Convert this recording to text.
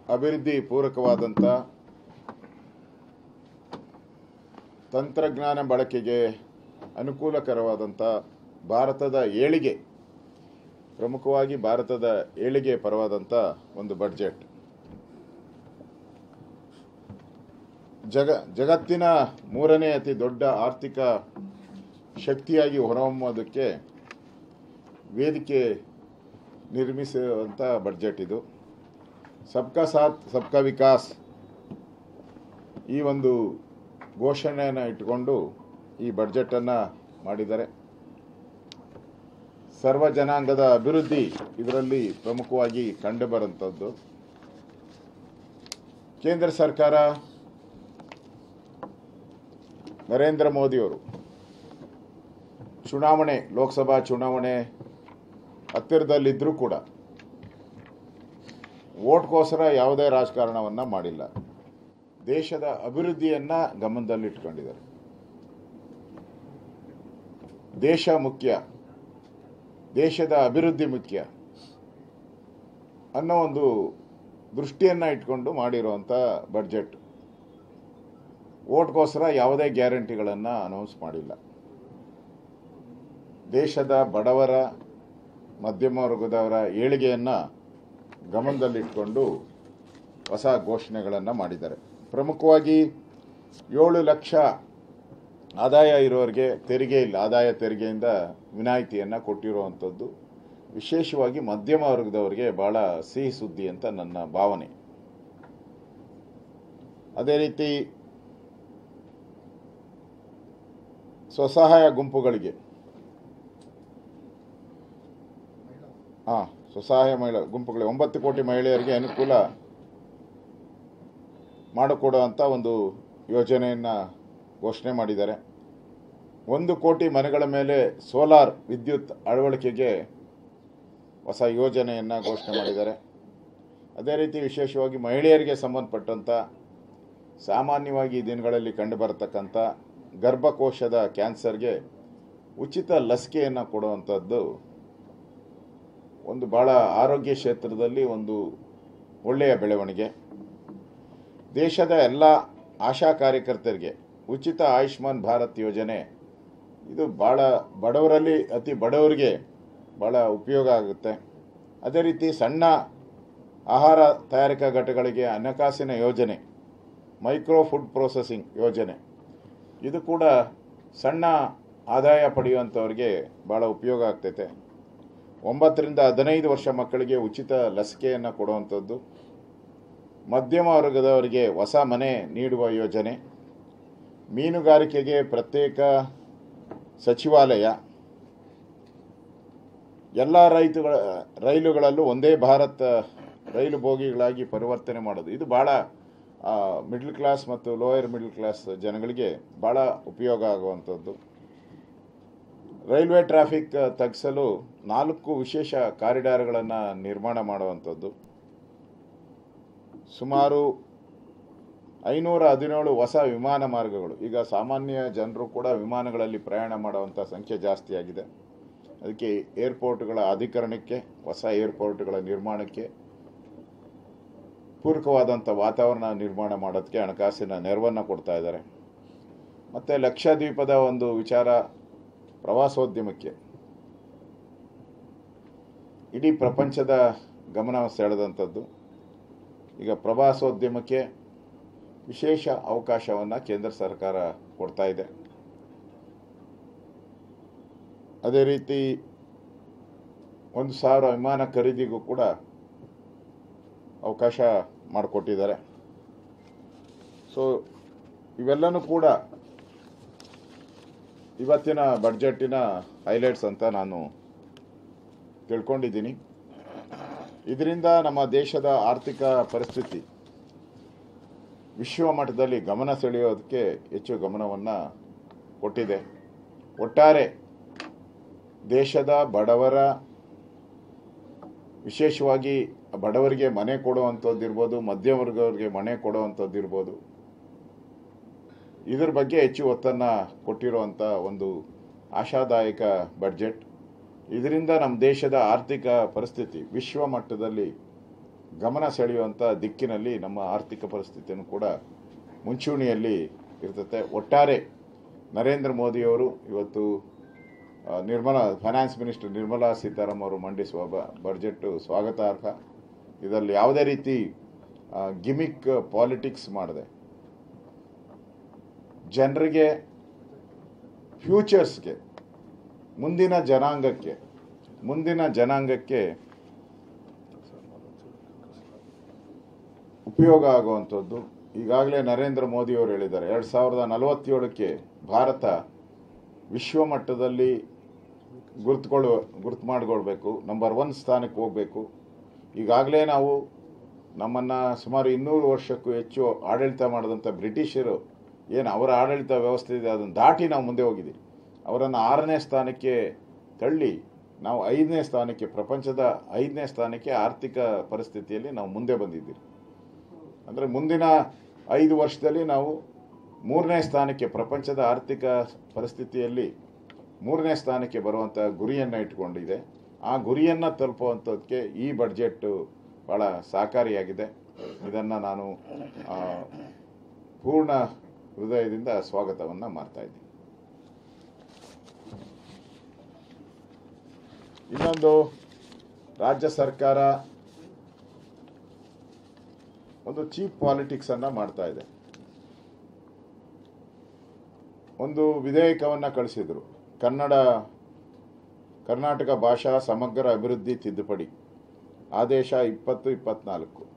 ಅಭಿವೃದ್ಧಿ ಪೂರಕವಾದಂಥ ತಂತ್ರಜ್ಞಾನ ಬಳಕೆಗೆ ಅನುಕೂಲಕರವಾದಂಥ ಭಾರತದ ಏಳಿಗೆ ಪ್ರಮುಖವಾಗಿ ಭಾರತದ ಏಳಿಗೆ ಪರವಾದಂಥ ಒಂದು ಬಡ್ಜೆಟ್ ಜಗ ಜಗತ್ತಿನ ಮೂರನೇ ಅತಿ ದೊಡ್ಡ ಆರ್ಥಿಕ ಶಕ್ತಿಯಾಗಿ ಹೊರಹೊಮ್ಮೋದಕ್ಕೆ ವೇದಿಕೆ ನಿರ್ಮಿಸುವಂಥ ಬಡ್ಜೆಟ್ ಇದು ಸಬ್ಕಾ ಸಾಥ್ ಸಬ್ಕಾ ವಿಕಾಸ್ ಈ ಒಂದು ಘೋಷಣೆಯನ್ನು ಇಟ್ಟುಕೊಂಡು ಈ ಬಡ್ಜೆಟನ್ನು ಮಾಡಿದ್ದಾರೆ ಸರ್ವ ಜನಾಂಗದ ಅಭಿವೃದ್ಧಿ ಇದರಲ್ಲಿ ಪ್ರಮುಖವಾಗಿ ಕಂಡುಬರುವಂಥದ್ದು ಕೇಂದ್ರ ಸರ್ಕಾರ ನರೇಂದ್ರ ಮೋದಿಯವರು ಚುನಾವಣೆ ಲೋಕಸಭಾ ಚುನಾವಣೆ ಹತ್ತಿರದಲ್ಲಿದ್ದರೂ ಕೂಡ ಓಟ್ಗೋಸ್ಕರ ಯಾವುದೇ ರಾಜಕಾರಣವನ್ನು ಮಾಡಿಲ್ಲ ದೇಶದ ಅಭಿವೃದ್ಧಿಯನ್ನು ಗಮನದಲ್ಲಿಟ್ಕೊಂಡಿದ್ದಾರೆ ದೇಶ ಮುಖ್ಯ ದೇಶದ ಅಭಿವೃದ್ಧಿ ಮುಖ್ಯ ಅನ್ನೋ ಒಂದು ದೃಷ್ಟಿಯನ್ನು ಇಟ್ಕೊಂಡು ಮಾಡಿರುವಂಥ ಬಡ್ಜೆಟ್ ಓಟ್ಗೋಸ್ಕರ ಯಾವುದೇ ಗ್ಯಾರಂಟಿಗಳನ್ನು ಅನೌನ್ಸ್ ಮಾಡಿಲ್ಲ ದೇಶದ ಬಡವರ ಮಧ್ಯಮ ವರ್ಗದವರ ಏಳಿಗೆಯನ್ನು ಗಮನದಲ್ಲಿಟ್ಕೊಂಡು ಹೊಸ ಘೋಷಣೆಗಳನ್ನು ಮಾಡಿದ್ದಾರೆ ಪ್ರಮುಖವಾಗಿ ಏಳು ಲಕ್ಷ ಆದಾಯ ಇರೋರಿಗೆ ತೆರಿಗೆ ಇಲ್ಲ ಆದಾಯ ತೆರಿಗೆಯಿಂದ ವಿನಾಯಿತಿಯನ್ನು ಕೊಟ್ಟಿರುವಂಥದ್ದು ವಿಶೇಷವಾಗಿ ಮಧ್ಯಮ ವರ್ಗದವರಿಗೆ ಬಹಳ ಸಿಹಿ ಸುದ್ದಿ ಅಂತ ನನ್ನ ಭಾವನೆ ಅದೇ ರೀತಿ ಸ್ವಸಹಾಯ ಗುಂಪುಗಳಿಗೆ ಹಾಂ ಸ್ವಸಹಾಯ ಮಹಿಳಾ ಗುಂಪುಗಳಿಗೆ ಒಂಬತ್ತು ಕೋಟಿ ಮಹಿಳೆಯರಿಗೆ ಅನುಕೂಲ ಮಾಡಿಕೊಡುವಂಥ ಒಂದು ಯೋಜನೆಯನ್ನು ಘೋಷಣೆ ಮಾಡಿದ್ದಾರೆ ಒಂದು ಕೋಟಿ ಮನೆಗಳ ಮೇಲೆ ಸೋಲಾರ್ ವಿದ್ಯುತ್ ಅಳವಡಿಕೆಗೆ ಹೊಸ ಯೋಜನೆಯನ್ನು ಘೋಷಣೆ ಮಾಡಿದ್ದಾರೆ ಅದೇ ರೀತಿ ವಿಶೇಷವಾಗಿ ಮಹಿಳೆಯರಿಗೆ ಸಂಬಂಧಪಟ್ಟಂಥ ಸಾಮಾನ್ಯವಾಗಿ ಈ ದಿನಗಳಲ್ಲಿ ಕಂಡುಬರತಕ್ಕಂಥ ಗರ್ಭಕೋಶದ ಕ್ಯಾನ್ಸರ್ಗೆ ಉಚಿತ ಲಸಿಕೆಯನ್ನು ಕೊಡುವಂಥದ್ದು ಒಂದು ಭಾಳ ಆರೋಗ್ಯ ಕ್ಷೇತ್ರದಲ್ಲಿ ಒಂದು ಒಳ್ಳೆಯ ಬೆಳವಣಿಗೆ ದೇಶದ ಎಲ್ಲ ಆಶಾ ಕಾರ್ಯಕರ್ತರಿಗೆ ಉಚಿತ ಆಯುಷ್ಮಾನ್ ಭಾರತ್ ಯೋಜನೆ ಇದು ಭಾಳ ಬಡವರಲ್ಲಿ ಅತಿ ಬಡವರಿಗೆ ಭಾಳ ಉಪಯೋಗ ಆಗುತ್ತೆ ಅದೇ ರೀತಿ ಸಣ್ಣ ಆಹಾರ ತಯಾರಿಕಾ ಘಟಕಗಳಿಗೆ ಹಣಕಾಸಿನ ಯೋಜನೆ ಮೈಕ್ರೋ ಫುಡ್ ಪ್ರೊಸೆಸಿಂಗ್ ಯೋಜನೆ ಇದು ಕೂಡ ಸಣ್ಣ ಆದಾಯ ಪಡೆಯುವಂಥವ್ರಿಗೆ ಭಾಳ ಉಪಯೋಗ ಆಗ್ತೈತೆ ಒಂಬತ್ತರಿಂದ ಹದಿನೈದು ವರ್ಷ ಮಕ್ಕಳಿಗೆ ಉಚಿತ ಲಸಿಕೆಯನ್ನು ಕೊಡುವಂಥದ್ದು ಮಧ್ಯಮ ವರ್ಗದವರಿಗೆ ಹೊಸ ಮನೆ ನೀಡುವ ಯೋಜನೆ ಮೀನುಗಾರಿಕೆಗೆ ಪ್ರತ್ಯೇಕ ಸಚಿವಾಲಯ ಎಲ್ಲ ರೈತುಗಳ ರೈಲುಗಳಲ್ಲೂ ಒಂದೇ ಭಾರತ್ ರೈಲು ಬೋಗಿಗಳಾಗಿ ಪರಿವರ್ತನೆ ಮಾಡೋದು ಇದು ಭಾಳ ಮಿಡ್ಲ್ ಕ್ಲಾಸ್ ಮತ್ತು ಲೋಯರ್ ಮಿಡ್ಲ್ ಕ್ಲಾಸ್ ಜನಗಳಿಗೆ ಭಾಳ ಉಪಯೋಗ ಆಗುವಂಥದ್ದು ರೈಲ್ವೆ ಟ್ರಾಫಿಕ್ ತಗ್ಗಿಸಲು ನಾಲ್ಕು ವಿಶೇಷ ಕಾರಿಡಾರ್ಗಳನ್ನು ನಿರ್ಮಾಣ ಮಾಡುವಂಥದ್ದು ಸುಮಾರು ಐನೂರ ಹದಿನೇಳು ಹೊಸ ವಿಮಾನ ಮಾರ್ಗಗಳು ಈಗ ಸಾಮಾನ್ಯ ಜನರು ಕೂಡ ವಿಮಾನಗಳಲ್ಲಿ ಪ್ರಯಾಣ ಮಾಡುವಂಥ ಸಂಖ್ಯೆ ಜಾಸ್ತಿ ಆಗಿದೆ ಅದಕ್ಕೆ ಏರ್ಪೋರ್ಟ್ಗಳ ಅಧಿಕರಣಕ್ಕೆ ಹೊಸ ಏರ್ಪೋರ್ಟ್ಗಳ ನಿರ್ಮಾಣಕ್ಕೆ ಪೂರಕವಾದಂಥ ವಾತಾವರಣ ನಿರ್ಮಾಣ ಮಾಡೋದಕ್ಕೆ ಹಣಕಾಸಿನ ನೆರವನ್ನು ಕೊಡ್ತಾ ಇದ್ದಾರೆ ಮತ್ತು ಲಕ್ಷದ್ವೀಪದ ಒಂದು ವಿಚಾರ ಪ್ರವಾಸೋದ್ಯಮಕ್ಕೆ ಇಡೀ ಪ್ರಪಂಚದ ಗಮನ ಸೆಳೆದಂಥದ್ದು ಈಗ ಪ್ರವಾಸೋದ್ಯಮಕ್ಕೆ ವಿಶೇಷ ಅವಕಾಶವನ್ನು ಕೇಂದ್ರ ಸರ್ಕಾರ ಕೊಡ್ತಾ ಇದೆ ಅದೇ ರೀತಿ ಒಂದು ಸಾವಿರ ವಿಮಾನ ಖರೀದಿಗೂ ಕೂಡ ಅವಕಾಶ ಮಾಡಿಕೊಟ್ಟಿದ್ದಾರೆ ಸೊ ಇವೆಲ್ಲನೂ ಕೂಡ ಇವತ್ತಿನ ಬಡ್ಜೆಟ್ಟಿನ ಹೈಲೈಟ್ಸ್ ಅಂತ ನಾನು ತಿಳ್ಕೊಂಡಿದ್ದೀನಿ ಇದರಿಂದ ನಮ್ಮ ದೇಶದ ಆರ್ಥಿಕ ಪರಿಸ್ಥಿತಿ ವಿಶ್ವ ಮಟ್ಟದಲ್ಲಿ ಗಮನ ಸೆಳೆಯೋದಕ್ಕೆ ಹೆಚ್ಚು ಗಮನವನ್ನು ಕೊಟ್ಟಿದೆ ಒಟ್ಟಾರೆ ದೇಶದ ಬಡವರ ವಿಶೇಷವಾಗಿ ಬಡವರಿಗೆ ಮನೆ ಕೊಡುವಂಥದ್ದು ಇರ್ಬೋದು ಮಧ್ಯವರ್ಗವರಿಗೆ ಮನೆ ಕೊಡುವಂಥದ್ದು ಇರ್ಬೋದು ಇದ್ರ ಬಗ್ಗೆ ಹೆಚ್ಚು ಒತ್ತನ್ನು ಕೊಟ್ಟಿರುವಂಥ ಒಂದು ಆಶಾದಾಯಕ ಬಡ್ಜೆಟ್ ಇದರಿಂದ ನಮ್ಮ ದೇಶದ ಆರ್ಥಿಕ ಪರಿಸ್ಥಿತಿ ವಿಶ್ವ ಮಟ್ಟದಲ್ಲಿ ಗಮನ ಸೆಳೆಯುವಂಥ ದಿಕ್ಕಿನಲ್ಲಿ ನಮ್ಮ ಆರ್ಥಿಕ ಪರಿಸ್ಥಿತಿಯನ್ನು ಕೂಡ ಮುಂಚೂಣಿಯಲ್ಲಿ ಇರ್ತತೆ ಒಟ್ಟಾರೆ ನರೇಂದ್ರ ಮೋದಿಯವರು ಇವತ್ತು ಆ, ನಿರ್ಮಲಾ ಫೈನಾನ್ಸ್ ಮಿನಿಸ್ಟರ್ ನಿರ್ಮಲಾ ಸೀತಾರಾಮನ್ ಅವರು ಮಂಡಿಸುವ ಬ ಬಜೆಟ್ಟು ಸ್ವಾಗತಾರ್ಹ ಇದರಲ್ಲಿ ಯಾವುದೇ ರೀತಿ ಗಿಮಿಕ್ ಪಾಲಿಟಿಕ್ಸ್ ಮಾಡದೆ ಜನರಿಗೆ ಫ್ಯೂಚರ್ಸ್ಗೆ ಮುಂದಿನ ಜನಾಂಗಕ್ಕೆ ಮುಂದಿನ ಜನಾಂಗಕ್ಕೆ ಉಪಯೋಗ ಆಗುವಂಥದ್ದು ಈಗಾಗಲೇ ನರೇಂದ್ರ ಮೋದಿಯವರು ಹೇಳಿದ್ದಾರೆ ಎರಡು ಸಾವಿರದ ನಲವತ್ತೇಳಕ್ಕೆ ಭಾರತ ವಿಶ್ವ ಮಟ್ಟದಲ್ಲಿ ಗುರುತುಕೊಳ್ಳುವ ಗುರುತು ಮಾಡಿಕೊಳ್ಬೇಕು ನಂಬರ್ ಒನ್ ಸ್ಥಾನಕ್ಕೆ ಹೋಗಬೇಕು ಈಗಾಗಲೇ ನಾವು ನಮ್ಮನ್ನು ಸುಮಾರು ಇನ್ನೂರು ವರ್ಷಕ್ಕೂ ಹೆಚ್ಚು ಆಡಳಿತ ಮಾಡಿದಂಥ ಬ್ರಿಟಿಷರು ಏನು ಅವರ ಆಡಳಿತ ವ್ಯವಸ್ಥೆ ಇದೆ ಅದನ್ನು ದಾಟಿ ನಾವು ಮುಂದೆ ಹೋಗಿದ್ದೀವಿ ಅವರನ್ನು ಆರನೇ ಸ್ಥಾನಕ್ಕೆ ತಳ್ಳಿ ನಾವು ಐದನೇ ಸ್ಥಾನಕ್ಕೆ ಪ್ರಪಂಚದ ಐದನೇ ಸ್ಥಾನಕ್ಕೆ ಆರ್ಥಿಕ ಪರಿಸ್ಥಿತಿಯಲ್ಲಿ ನಾವು ಮುಂದೆ ಬಂದಿದ್ದೀವಿ ಅಂದರೆ ಮುಂದಿನ ಐದು ವರ್ಷದಲ್ಲಿ ನಾವು ಮೂರನೇ ಸ್ಥಾನಕ್ಕೆ ಪ್ರಪಂಚದ ಆರ್ಥಿಕ ಪರಿಸ್ಥಿತಿಯಲ್ಲಿ ಮೂರನೇ ಸ್ಥಾನಕ್ಕೆ ಬರುವಂಥ ಗುರಿಯನ್ನು ಇಟ್ಕೊಂಡಿದೆ ಆ ಗುರಿಯನ್ನು ತಲುಪುವಂಥದ್ದಕ್ಕೆ ಈ ಬಡ್ಜೆಟ್ಟು ಭಾಳ ಸಹಕಾರಿಯಾಗಿದೆ ಇದನ್ನು ನಾನು ಆ, ಪೂರ್ಣ ಹೃದಯದಿಂದ ಸ್ವಾಗತವನ್ನು ಮಾಡ್ತಾ ಇದ್ದೀನಿ ಇನ್ನೊಂದು ರಾಜ್ಯ ಸರ್ಕಾರ ಒಂದು ಚೀಪ್ ಪಾಲಿಟಿಕ್ಸ್ ಅನ್ನ ಮಾಡ್ತಾ ಇದೆ ಒಂದು ವಿಧೇಯಕವನ್ನ ಕಳಿಸಿದ್ರು ಕನ್ನಡ ಕರ್ನಾಟಕ ಭಾಷಾ ಸಮಗ್ರ ಅಭಿವೃದ್ಧಿ ತಿದ್ದುಪಡಿ ಆದೇಶ ಇಪ್ಪತ್ತು ಇಪ್ಪತ್ನಾಲ್ಕು